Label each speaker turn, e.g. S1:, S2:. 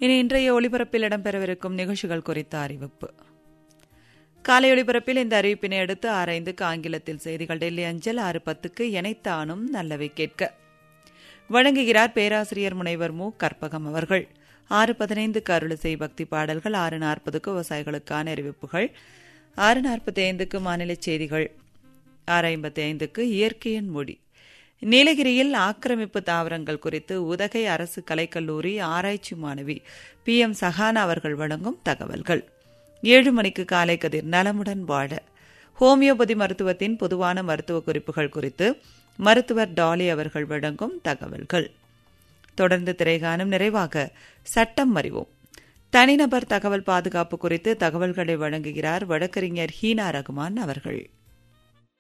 S1: இனி இன்றைய ஒளிபரப்பில் இடம்பெறவிருக்கும் நிகழ்ச்சிகள் குறித்த அறிவிப்பு காலை ஒளிபரப்பில் இந்த அறிவிப்பினை அடுத்து ஆரைந்துக்கு ஆங்கிலத்தில் செய்திகள் டெல்லி அஞ்சல் ஆறு பத்துக்கு எனைத்தானும் நல்லவை கேட்க வழங்குகிறார் பேராசிரியர் முனைவர் மு கற்பகம் அவர்கள் ஆறு பதினைந்துக்கு அருளிசை பக்தி பாடல்கள் ஆறு நாற்பதுக்கு விவசாயிகளுக்கான அறிவிப்புகள் ஆறு நாற்பத்தி ஐந்துக்கு மாநில செய்திகள் ஆறு ஐம்பத்தி ஐந்துக்கு இயற்கையின் மொழி நீலகிரியில் ஆக்கிரமிப்பு தாவரங்கள் குறித்து உதகை அரசு கலைக்கல்லூரி ஆராய்ச்சி மாணவி பி எம் சஹானா அவர்கள் வழங்கும் தகவல்கள் ஏழு மணிக்கு காலை கதிர் நலமுடன் வாழ ஹோமியோபதி மருத்துவத்தின் பொதுவான மருத்துவ குறிப்புகள் குறித்து மருத்துவர் டாலி அவர்கள் வழங்கும் தகவல்கள் தொடர்ந்து திரைகாணும் நிறைவாக சட்டம் அறிவோம் தனிநபர் தகவல் பாதுகாப்பு குறித்து தகவல்களை வழங்குகிறார் வழக்கறிஞர் ஹீனா ரகுமான் அவர்கள்